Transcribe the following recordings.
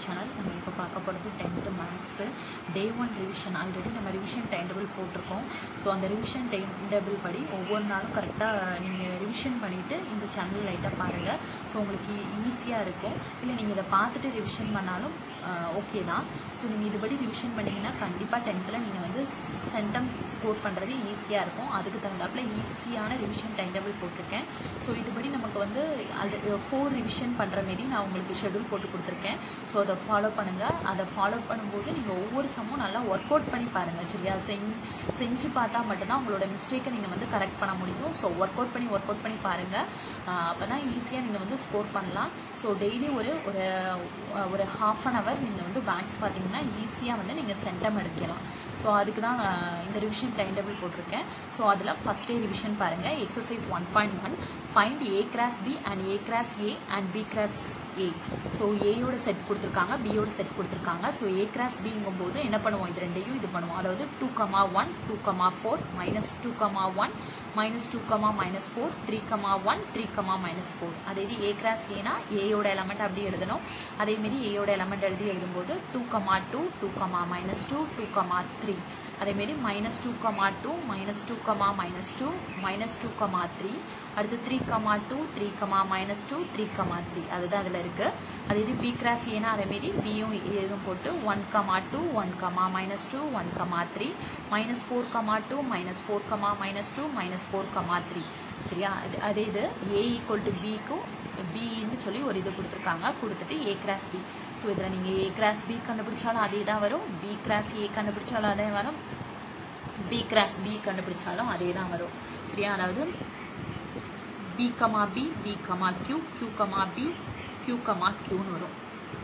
channel நம்ம இப்போ பார்க்க போகிறது tenth maths day one revision already நம்ம ரிவிஷன் டைம் டேபிள் போட்டிருக்கோம் ஸோ அந்த ரிவிஷன் டைம் டேபிள் படி ஒவ்வொரு நாளும் கரெக்டாக நீங்கள் ரிவிஷன் பண்ணிவிட்டு இந்த சேனல் லைட்டாக பாருங்கள் ஸோ உங்களுக்கு ஈஸியாக இருக்கும் இல்லை நீங்கள் இதை பார்த்துட்டு ரிவிஷன் பண்ணாலும் ஓகே தான் ஸோ நீங்கள் இதுபடி ரிவிஷன் பண்ணிங்கன்னா கண்டிப்பாக டென்த்தில் நீங்கள் வந்து சென்டம் ஸ்கோர் பண்ணுறது ஈஸியாக இருக்கும் அதுக்கு தகுந்தாப்புல ஈஸியான ரிவிஷன் டைம் டேபிள் போட்டிருக்கேன் ஸோ இதுபடி நமக்கு வந்து ஆல்ரெடி ஃபோர் ரிவிஷன் பண்ணுற மாரி நான் உங்களுக்கு ஷெடியூல் போட்டு கொடுத்துருக்கேன் ஸோ அதை ஃபாலோ பண்ணுங்கள் அதை ஃபாலோ பண்ணும்போது நீங்கள் ஒவ்வொரு சம்மும் நல்லா ஒர்க் அவுட் பண்ணி பாருங்கள் சரியா செஞ் செஞ்சு பார்த்தா மட்டும்தான் உங்களோட மிஸ்டேக்கை நீங்கள் வந்து கரெக்ட் பண்ண முடியும் ஸோ ஒர்க் அவுட் பண்ணி ஒர்க் அவுட் பண்ணி பாருங்கள் அப்போ தான் ஈஸியாக நீங்கள் வந்து ஸ்கோர் பண்ணலாம் ஸோ டெய்லி ஒரு ஒரு ஒரு ஹாஃப் அன் ஹவர் நீங்கள் வந்து மேக்ஸ் பார்த்தீங்கன்னா ஈஸியாக வந்து நீங்கள் சென்டம் எடுக்கலாம் ஸோ அதுக்கு தான் இந்த ரிவிஷன் டைம் டேபிள் போட்டிருக்கேன் ஸோ அதில் ஃபஸ்ட் டே ரிவிஷன் பாருங்கள் exercise one point one find A cross B and A cross A and B cross A so ஏயோட செட் கொடுத்துருக்காங்க பியோட செட் கொடுத்துருக்காங்க ஸோ ஏ கிராஸ் பிங்கும் போது என்ன பண்ணுவோம் இது ரெண்டையும் இது பண்ணுவோம் அதாவது two comma one two comma four minus two comma one minus two comma minus four three comma one three comma minus four அதே இது ஏ கிராஸ் ஏனா ஏயோட எலமெண்ட் அப்படி எழுதணும் அதேமாரி ஏயோட எலமெண்ட் எழுதி எழுதும்போது two comma two two comma minus two two comma three அதேமாரி minus two comma two minus two comma minus two minus two comma three அடுத்து three comma two three comma minus two three comma three அதுதான் அதில் இருக்குது அது இது B cross ஏன்னா அதேமாரி பியும் ஏதும் போட்டு one comma two one comma minus two one comma three minus four comma two minus four comma minus two minus four comma three சரியா அது அதே இது ஏ ஈக்குவல் டு பிக்கும் பின்னு சொல்லி ஒரு இது கொடுத்துருக்காங்க கொடுத்துட்டு ஏ கிராஸ் பி ஸோ இதில் நீங்கள் ஏ கிராஸ் பி கண்டுபிடிச்சாலும் அதே தான் வரும் பி கிராஸ் ஏ கண்டுபிடிச்சாலும் அதே வரும் பி கிராஸ் பி கண்டுபிடிச்சாலும் அதே தான் வரும் சரியா அதாவது B comma B B comma Q Q comma B Q comma கியூன்னு வரும்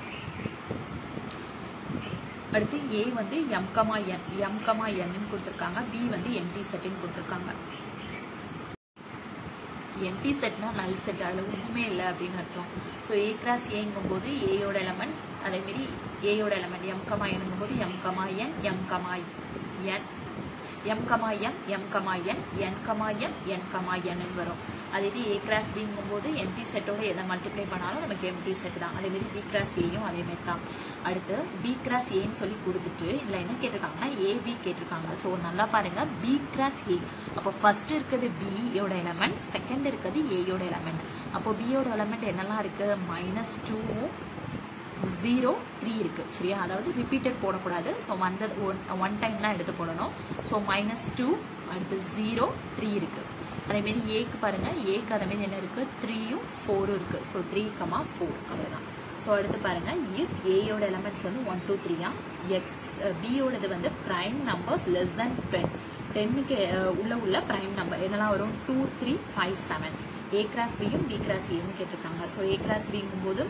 அடுத்து ஏ வந்து M comma N M comma என்னு கொடுத்துருக்காங்க பி வந்து எம்டி செட்டுன்னு கொடுத்துருக்காங்க எம்டி செட்னா நல் செட் அதில் ஒன்றுமே இல்லை அப்படின்னு அர்த்தம் ஸோ ஏ கிராஸ் ஏங்கும் போது ஏயோட எலமெண்ட் அதேமாரி ஏயோட எலமெண்ட் எம் கமா எனுங்கும் போது M comma N M comma N M comma M M comma N N comma M N comma என்னு வரும் அதே இது ஏ கிராஸ் பிங்கும் போது எம்டி செட்டோட எதை மல்டிப்ளை பண்ணாலும் நமக்கு எம்டி செட் தான் அதேமாரி பி கிராஸ் ஏயும் அதேமாரி தான் அடுத்து பி கிராஸ் ஏன்னு சொல்லி கொடுத்துட்டு இதில் என்ன கேட்டிருக்காங்கன்னா ஏபி கேட்டிருக்காங்க ஸோ நல்லா பாருங்க பி கிராஸ் ஏ அப்போ ஃபர்ஸ்ட் இருக்கிறது பியோட எலமெண்ட் செகண்ட் இருக்கிறது ஏயோட எலமெண்ட் அப்போ பியோட எலமெண்ட் என்னெல்லாம் இருக்கு மைனஸ் டூவும் ஜீரோ த்ரீ இருக்கு சரியா அதாவது ரிப்பீட்டட் போடக்கூடாது ஸோ வந்தது ஒன் ஒன் டைம்லாம் எடுத்து போடணும் ஸோ மைனஸ் டூ அடுத்து ஜீரோ த்ரீ இருக்கு அதேமாரி ஏக்கு பாருங்க ஏக்கு அதேமாரி என்ன இருக்கு த்ரீயும் ஃபோரும் இருக்கு ஸோ த்ரீ கமா ஃபோர் அவ்வளோதான் ஸோ அடுத்து பாருங்க இஃப் ஏயோட எலமெண்ட்ஸ் வந்து ஒன் டூ த்ரீயா எக்ஸ் பியோடது வந்து prime numbers less than ten டென்னுக்கு உள்ள உள்ள ப்ரைம் நம்பர் என்னெல்லாம் வரும் two three five seven A cross பியும் பி கிராஸ் ஏயும் கேட்டிருக்காங்க ஸோ ஏ கிராஸ் பிங்கும் போது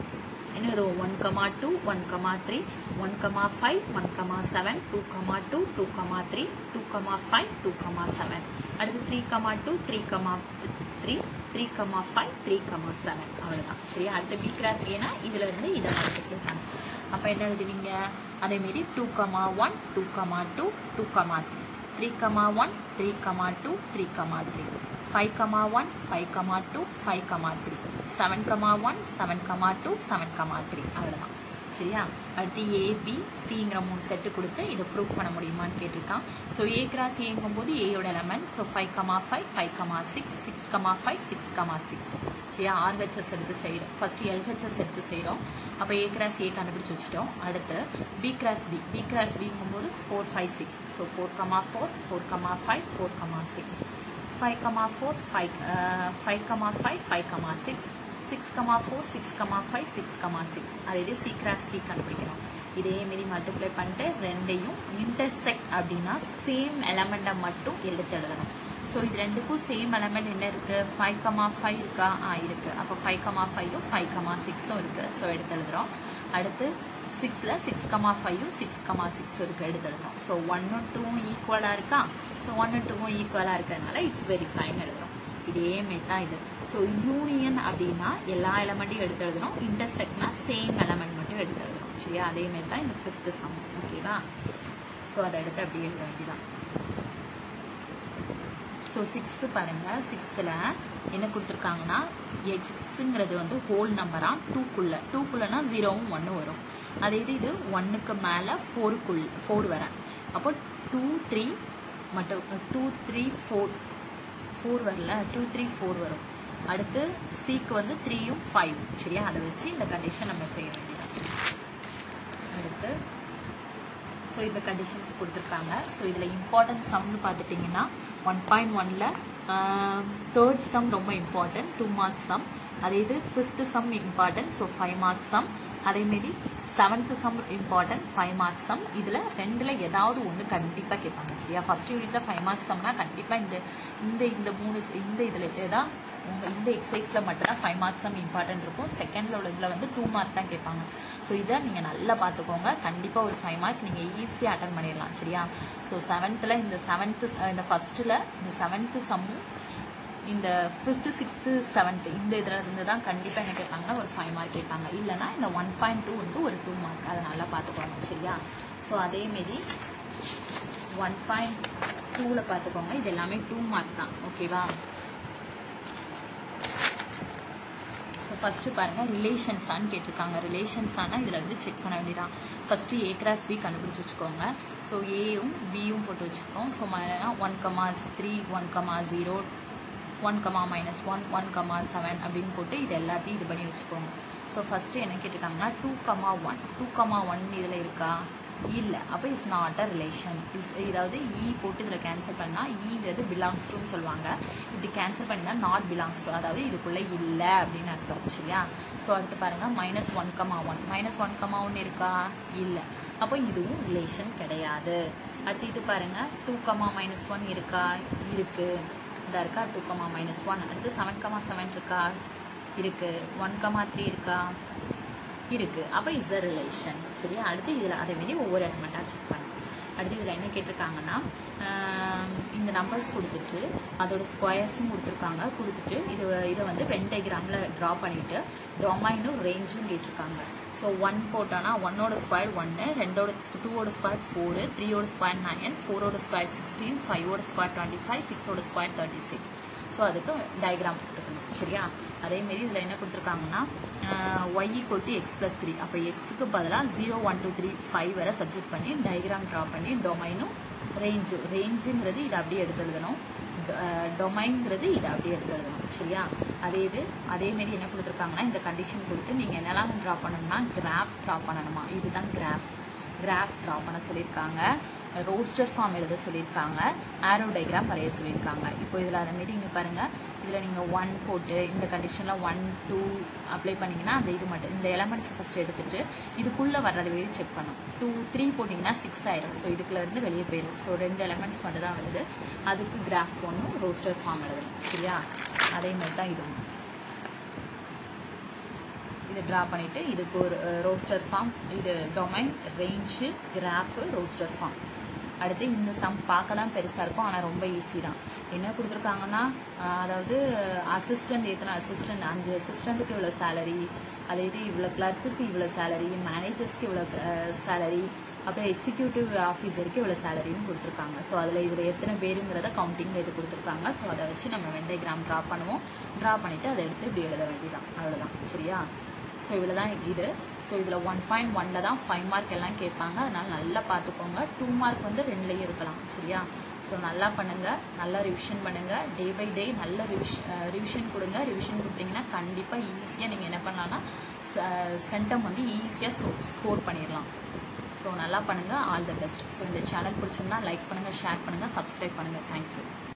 என்ன எழுதுவோம் one comma two one comma three one comma five one comma seven two comma two two comma three two comma five two comma seven அடுத்து three comma two three comma three three comma five three comma seven அவ்வளோதான் சரியா அடுத்து B cross ஏன்னா இதில் இருந்து இதை multiply பண்ணணும் அப்போ என்ன எழுதுவீங்க அதேமாரி two comma one two comma two two comma three three comma one three comma two three comma three five comma one five comma two five comma three seven comma one seven comma two seven comma three அவ்வளோதான் சரியா அடுத்து AB சிங்கிற மூணு set கொடுத்து இதை prove பண்ண முடியுமான்னு கேட்டிருக்கான் so A cross ஏங்கும் போது ஏயோட element so five comma five five comma six six comma five six comma six சரியா ஆர்ஹெச்எஸ் எடுத்து செய்கிறோம் ஃபர்ஸ்ட் எல்ஹெச்எஸ் எடுத்து செய்கிறோம் அப்போ ஏ கிராஸ் ஏ கண்டுபிடிச்சி வச்சுட்டோம் அடுத்து B cross B B cross பிங்கும் போது four five six so four comma four four comma five four comma six five comma four five five comma five five comma six six comma four six comma five six comma six அதே இது C cross C கண்டுபிடிக்கிறோம் இதே மாரி multiply பண்ணிட்டு ரெண்டையும் intersect அப்படின்னா same எலமெண்ட்டை மட்டும் எடுத்து எழுதணும் ஸோ இது ரெண்டுக்கும் சேம் எலமெண்ட் என்ன இருக்கு ஃபைவ் கமா ஃபைவ் இருக்கா ஆ இருக்கு அப்போ ஃபைவ் கமா ஃபைவும் ஃபைவ் கமா சிக்ஸும் இருக்கு ஸோ எடுத்து எழுதுறோம் அடுத்து சிக்ஸில் சிக்ஸ் கமா ஃபைவும் சிக்ஸ் கமா சிக்ஸும் இருக்கு எடுத்து எழுதுறோம் ஸோ ஒன்னும் டூவும் ஈக்குவலாக இருக்கா ஸோ ஒன்னு டூவும் ஈக்குவலாக இருக்கிறதுனால இட்ஸ் வெரி ஃபைன் எழுதுறோம் இதே மாரி தான் இது ஸோ யூனியன் அப்படின்னா எல்லா எலமெண்ட்டையும் எடுத்து எழுதணும் இன்டர்செக்ட்னா சேம் எலமெண்ட் மட்டும் எடுத்து எழுதணும் சரியா அதே மாரி தான் இந்த ஃபிஃப்த் சம் ஓகேவா ஸோ அதை எடுத்து அப்படியே எழுத வேண்டியதான் ஸோ சிக்ஸ்த்து பாருங்கள் சிக்ஸ்த்தில் என்ன கொடுத்துருக்காங்கன்னா எக்ஸுங்கிறது வந்து ஹோல் நம்பராக டூக்குள்ளே டூக்குள்ளனா ஜீரோவும் ஒன்று வரும் அதே இது இது ஒன்றுக்கு மேலே ஃபோருக்குள் ஃபோர் வரேன் அப்போ டூ த்ரீ மட்டும் டூ த்ரீ ஃபோர் ஃபோர் வரல டூ த்ரீ ஃபோர் வரும் அடுத்து சிக்கு வந்து த்ரீயும் ஃபைவ் சரியா அதை வச்சு இந்த கண்டிஷன் நம்ம செய்ய வேண்டியது அடுத்து ஸோ இந்த கண்டிஷன்ஸ் கொடுத்துருக்காங்க ஸோ இதில் இம்பார்ட்டன்ட் சம்னு பார்த்துட்டிங்கன்னா ஒன் பாயிண்ட் ஒனில் தேர்ட் சம் ரொம்ப இம்பார்ட்டன்ட் டூ மார்க்ஸ் சம் அதே இது fifth sum important so five marks sum அதேமாரி seventh sum important five marks sum இதில் ரெண்டில் ஏதாவது ஒன்று கண்டிப்பாக கேட்பாங்க சரியா ஃபர்ஸ்ட் யூனிட்ல ஃபைவ் மார்க்ஸ் சம்னா கண்டிப்பாக இந்த இந்த இந்த மூணு இந்த இதில் தான் உங்கள் இந்த எக்ஸசைஸில் மட்டும்தான் ஃபைவ் மார்க்ஸ் சம் இம்பார்ட்டன்ட் இருக்கும் செகண்டில் உள்ள இதில் வந்து டூ மார்க் தான் கேட்பாங்க ஸோ இதை நீங்கள் நல்லா பார்த்துக்கோங்க கண்டிப்பாக ஒரு ஃபைவ் மார்க் நீங்கள் ஈஸியாக அட்டன் பண்ணிடலாம் சரியா ஸோ செவன்த்தில் இந்த செவன்த்து இந்த ஃபஸ்ட்டில் இந்த செவன்த்து சம்மும் இந்த ஃபிஃப்த்து சிக்ஸ்த்து செவன்த்து இந்த இதில் இருந்து தான் கண்டிப்பாக என்ன கேட்பாங்கன்னா ஒரு ஃபைவ் மார்க் கேட்பாங்க இல்லைனா இந்த ஒன் பாயிண்ட் டூ வந்து ஒரு டூ மார்க் அதை நல்லா பார்த்துக்கோங்க சரியா ஸோ அதேமாரி ஒன் பாயிண்ட் டூவில் பார்த்துக்கோங்க இது எல்லாமே டூ மார்க் தான் ஓகேவா ஸோ ஃபஸ்ட்டு பாருங்கள் ரிலேஷன்ஸான்னு கேட்டிருக்காங்க ரிலேஷன்ஸானா இதில் வந்து செக் பண்ண வேண்டியதான் ஃபஸ்ட்டு ஏ கிராஸ் பி கண்டுபிடிச்சி வச்சுக்கோங்க ஸோ ஏயும் பியும் போட்டு வச்சுக்கோம் so one comma three one comma zero one comma minus one one comma seven அப்படின்னு போட்டு இது எல்லாத்தையும் இது பண்ணி வச்சுக்கோங்க ஸோ ஃபஸ்ட்டு என்ன கேட்டிருக்காங்கன்னா two comma one two comma one இதில் இருக்கா இல்லை அப்போ is not a relation is இதாவது இ போட்டு இதில் கேன்சல் பண்ணால் ஈங்கிறது பிலாங்ஸ் டுன்னு சொல்லுவாங்க இப்படி கேன்சல் பண்ணினா நாட் பிலாங்ஸ் டு அதாவது இதுக்குள்ளே இல்லை அப்படின்னு அர்த்தம் சரியா ஸோ அடுத்து பாருங்கள் minus one comma one minus one comma one இருக்கா இல்லை அப்போ இதுவும் ரிலேஷன் கிடையாது அடுத்து இது பாருங்கள் டூ கமா மைனஸ் ஒன் இருக்கா இருக்குது இதா இருக்கா டூ கமா மைனஸ் ஒன் அடுத்து செவன் கமா செவன் இருக்கா இருக்கு ஒன் கமா த்ரீ இருக்கா இருக்கு அப்போ இஸ் அ ரிலேஷன் சரியா அடுத்து இதில் அதே மாரி ஒவ்வொரு எலிமெண்ட்டாக செக் பண்ணணும் அடுத்து இதில் என்ன கேட்டிருக்காங்கன்னா இந்த நம்பர்ஸ் கொடுத்துட்டு அதோட ஸ்கொயர்ஸும் கொடுத்துருக்காங்க கொடுத்துட்டு இது இதை வந்து வென் டயக்ராமில் ட்ரா பண்ணிவிட்டு டொமைனும் ரேஞ்சும் கேட்டிருக்காங்க ஸோ ஒன் போட்டோன்னா ஒன்னோட ஸ்கொயர் ஒன்று ரெண்டோட டூவோட ஸ்கொயர் ஃபோரு த்ரீயோட ஸ்கொயர் நைன் ஃபோரோட ஸ்கொயர் சிக்ஸ்டீன் ஃபைவோட ஸ்கொயர் டுவெண்ட்டி ஃபைவ் சிக்ஸோட ஸ்கொயர் தேர்ட்டி சிக்ஸ் ஸோ அதுக்கு டயக்ராம் போட்டுக்கணும் சரியா அதேமாரி இதில் என்ன கொடுத்துருக்காங்கன்னா Y equal to X plus three அப்போ எக்ஸுக்கு பதிலாக zero one two three five வரை சப்ஜெக்ட் பண்ணி டயக்ராம் ட்ரா பண்ணி டொமைனும் ரேஞ்சும் ரேஞ்சுங்கிறது இதை அப்படியே எடுத்து எழுதணும் டொமைன்ங்கிறது இதை அப்படியே எடுத்து எழுதணும் சரியா அதே இது அதேமாரி என்ன கொடுத்துருக்காங்கன்னா இந்த கண்டிஷன் கொடுத்து நீங்கள் என்னெல்லாம் ட்ரா பண்ணணும்னா கிராஃப் ட்ரா பண்ணணுமா இதுதான் கிராஃப் கிராஃப் ட்ரா பண்ண சொல்லியிருக்காங்க ரோஸ்டர் ஃபார்ம் எழுத சொல்லியிருக்காங்க ஆரோ டயக்ராம் வரைய சொல்லியிருக்காங்க இப்போ இதில் அதை மாரி இங்கே பாருங்கள் இதில் நீங்கள் ஒன் போட்டு இந்த கண்டிஷனில் ஒன் டூ அப்ளை பண்ணிங்கன்னா அந்த இது மட்டும் இந்த எலமெண்ட்ஸ் ஃபஸ்ட் எடுத்துட்டு இதுக்குள்ளே வர்றது வெளியே செக் பண்ணும் டூ த்ரீ போட்டிங்கன்னா சிக்ஸ் ஆயிரும் ஸோ இதுக்குள்ளேருந்து வெளியே போயிடும் ஸோ ரெண்டு எலமெண்ட்ஸ் மட்டும் தான் வருது அதுக்கு கிராஃப் போடணும் ரோஸ்டர் ஃபார்ம் எழுதணும் சரியா அதே மாதிரி தான் இதுவும் இதை ட்ரா பண்ணிவிட்டு இதுக்கு ஒரு ரோஸ்டர் ஃபார்ம் இது domain range graph roster form அடுத்து இந்த சம் பார்க்கலாம் பெருசாக இருக்கும் ஆனால் ரொம்ப ஈஸி தான் என்ன கொடுத்துருக்காங்கன்னா அதாவது அசிஸ்டண்ட் எத்தனை அசிஸ்டண்ட் அஞ்சு அசிஸ்டண்ட்டுக்கு இவ்வளோ சேலரி அதே இது இவ்வளோ கிளர்க்குக்கு இவ்வளோ சேலரி மேனேஜர்ஸ்க்கு இவ்வளோ சேலரி அப்புறம் எக்ஸிக்யூட்டிவ் ஆஃபீஸருக்கு இவ்வளோ சேலரின்னு கொடுத்துருக்காங்க ஸோ அதில் இதில் எத்தனை பேருங்கிறத கவுண்டிங்கில் இது கொடுத்துருக்காங்க ஸோ அதை வச்சு நம்ம வெண்டைகிராம் ட்ரா பண்ணுவோம் ட்ரா பண்ணிவிட்டு அதை எடுத்து இப்படி எழுத வேண்டியதான் அவ்வளோதான் சரியா ஸோ இவ்வளோ தான் இது ஸோ இதில் ஒன் பாயிண்ட் ஒனில் தான் ஃபைவ் மார்க் எல்லாம் கேட்பாங்க அதனால் நல்லா பார்த்துக்கோங்க டூ மார்க் வந்து ரெண்டுலேயும் இருக்கலாம் சரியா ஸோ நல்லா பண்ணுங்கள் நல்லா ரிவிஷன் பண்ணுங்கள் டே பை டே நல்ல ரிவிஷன் ரிவிஷன் கொடுங்க ரிவிஷன் கொடுத்தீங்கன்னா கண்டிப்பாக ஈஸியாக நீங்கள் என்ன பண்ணலாம்னா சென்டம் வந்து ஈஸியாக ஸ்கோர் பண்ணிடலாம் ஸோ நல்லா பண்ணுங்கள் ஆல் த பெஸ்ட் ஸோ இந்த சேனல் பிடிச்சிருந்தா லைக் பண்ணுங்கள் ஷேர் பண்ணுங்கள் சப்ஸ்கிரைப் பண்ணுங்கள் தேங்க்யூ